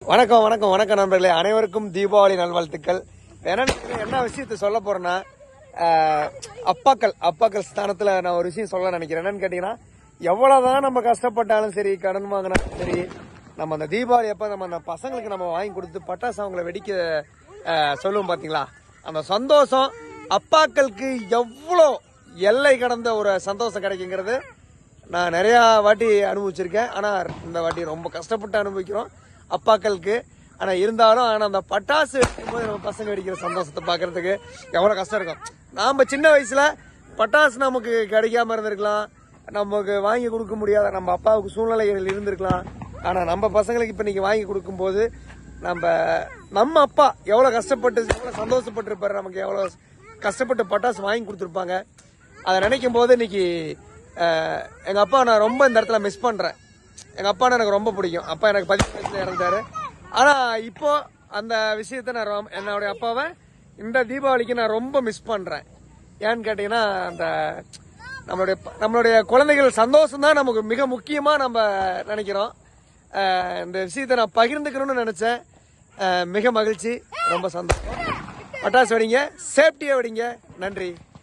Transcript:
வணக்கம் வணக்கம் வணக்கம் நண்பர்களே அனைவருக்கும் தீபாவளி நல்வாழ்த்துக்கள் என்ன என்ன விஷயத்த சொல்ல போறேன்னா ஆஹ், அப்பாக்கள் அப்பாக்கள் ஸ்தானத்துல நான் ஒரு விஷயம் சொல்ல நினைக்கிறேன் என்னன்னு கேட்டீங்கன்னா எவ்வளவுதான் நம்ம கஷ்டப்பட்டாலும் சரி கடன் வாங்கினாலும் சரி நம்ம அந்த தீபாவளி அப்ப நம்ம அந்த பசங்களுக்கு நம்ம வாங்கி கொடுத்து பட்டாசு அவங்கள வெடிக்க ஆஹ், சொல்லுவோம் பாத்தீங்களா அந்த சந்தோஷம் அப்பாக்களுக்கு எவ்வளோ எல்லை கடந்த ஒரு சந்தோஷம் கிடைக்குங்கிறது நான் நிறைய வாட்டி அனுபவிச்சிருக்கேன் ஆனா இந்த வாட்டி ரொம்ப கஷ்டப்பட்டு அனுபவிக்கிறோம் அப்பாக்களுக்கு ஆனா இருந்தாலும் ஆனா அந்த பட்டாசு வெடிக்கும்போது நம்ம பசங்க வெடிக்கிற சந்தோஷத்தை பாக்குறதுக்கு எவ்வளவு கஷ்டம் இருக்கும் நாம சின்ன வயசுல பட்டாசு நமக்கு கிடைக்காம இருந்திருக்கலாம் நமக்கு வாங்கி கொடுக்க முடியாத நம்ம அப்பாவுக்கு சூழ்நிலைகள் இருந்திருக்கலாம் ஆனா நம்ம பசங்களுக்கு இப்ப இன்னைக்கு வாங்கி கொடுக்கும்போது நம்ம நம்ம அப்பா எவ்வளவு கஷ்டப்பட்டு எவ்வளவு சந்தோஷப்பட்டிருப்பாரு நமக்கு எவ்வளவு கஷ்டப்பட்டு பட்டாசு வாங்கி கொடுத்துருப்பாங்க அதை நினைக்கும் போது இன்னைக்கு அஹ், எங்க அப்பா நான் ரொம்ப இந்த இடத்துல மிஸ் பண்றேன் எங்க அப்பா எனக்கு ரொம்ப பிடிக்கும் அப்பா எனக்கு பதினஞ்சு வயசுல இறந்தாரு ஆனா இப்போ அந்த விஷயத்த நான் ரொம்ப- என்னுடைய அப்பாவை இந்த தீபாவளிக்கு நான் ரொம்ப மிஸ் பண்றேன் ஏன்னு கேட்டீங்கன்னா அந்த நம்மளுடைய ப- நம்மளுடைய குழந்தைகள் சந்தோஷம் தான் நமக்கு மிக முக்கியமா நம்ம நினைக்கிறோம் அஹ், இந்த விஷயத்தை நான் பகிர்ந்துக்கணும்னு நினைச்சேன் அஹ், மிக மகிழ்ச்சி ரொம்ப சந்தோஷம் பட்டாசு வெடிங்க சேஃப்டியா வெடிங்க நன்றி